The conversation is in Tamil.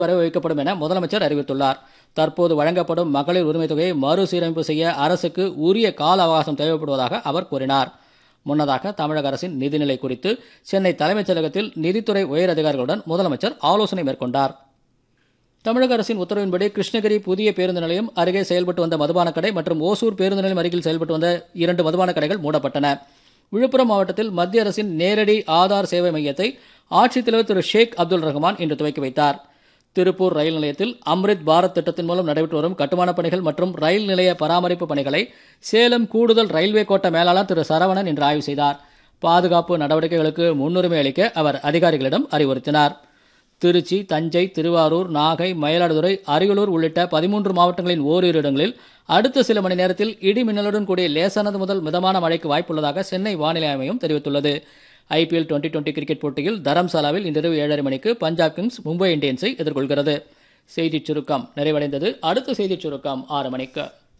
வரை வைக்கப்படும் என முதலமைச்சர் அறிவித்துள்ளார் தற்போது வழங்கப்படும் மகளிர் உரிமைத் தொகையை மறுசீரமைப்பு செய்ய அரசுக்கு உரிய கால அவகாசம் தேவைப்படுவதாக அவர் கூறினார் முன்னதாக தமிழக அரசின் நிதிநிலை குறித்து சென்னை தலைமைச் செயலகத்தில் நிதித்துறை உயர் அதிகாரிகளுடன் முதலமைச்சர் ஆலோசனை மேற்கொண்டார் தமிழக அரசின் உத்தரவின்படி கிருஷ்ணகிரி புதிய பேருந்து நிலையம் அருகே செயல்பட்டு வந்த மதுபான கடை மற்றும் ஓசூர் பேருந்து நிலையம் அருகில் செயல்பட்டு வந்த இரண்டு மதுபான கடைகள் மூடப்பட்டன விழுப்புரம் மாவட்டத்தில் மத்திய அரசின் நேரடி ஆதார் சேவை மையத்தை ஆட்சித்தலைவர் திரு ஷேக் அப்துல் ரஹ்மான் இன்று துவக்கி வைத்தார் திருப்பூர் ரயில் நிலையத்தில் அம்ரித் பாரத் திட்டத்தின் மூலம் நடைபெற்று வரும் கட்டுமானப் பணிகள் மற்றும் ரயில் நிலைய பராமரிப்பு பணிகளை சேலம் கூடுதல் ரயில்வே கோட்ட மேலாளர் திரு சரவணன் இன்று ஆய்வு செய்தார் பாதுகாப்பு நடவடிக்கைகளுக்கு முன்னுரிமை அளிக்க அவர் அதிகாரிகளிடம் அறிவுறுத்தினார் திருச்சி தஞ்சை திருவாரூர் நாகை மயிலாடுதுறை அரியலூர் உள்ளிட்ட பதிமூன்று மாவட்டங்களின் ஓரிரு இடங்களில் அடுத்த சில மணி நேரத்தில் இடி மின்னலுடன் கூடிய லேசானது முதல் மிதமான மழைக்கு வாய்ப்புள்ளதாக சென்னை வானிலை ஆய்வு தெரிவித்துள்ளது ஐபிஎல் டுவெண்டி டுவெண்டி கிரிக்கெட் போட்டியில் தரம்சாலாவில் இன்றிரவு ஏழரை மணிக்கு பஞ்சாப் கிங்ஸ் மும்பை இந்தியன்ஸை எதிர்கொள்கிறது செய்திச் சுருக்கம் நிறைவடைந்தது அடுத்த செய்திச் சுருக்கம் ஆறு மணிக்கு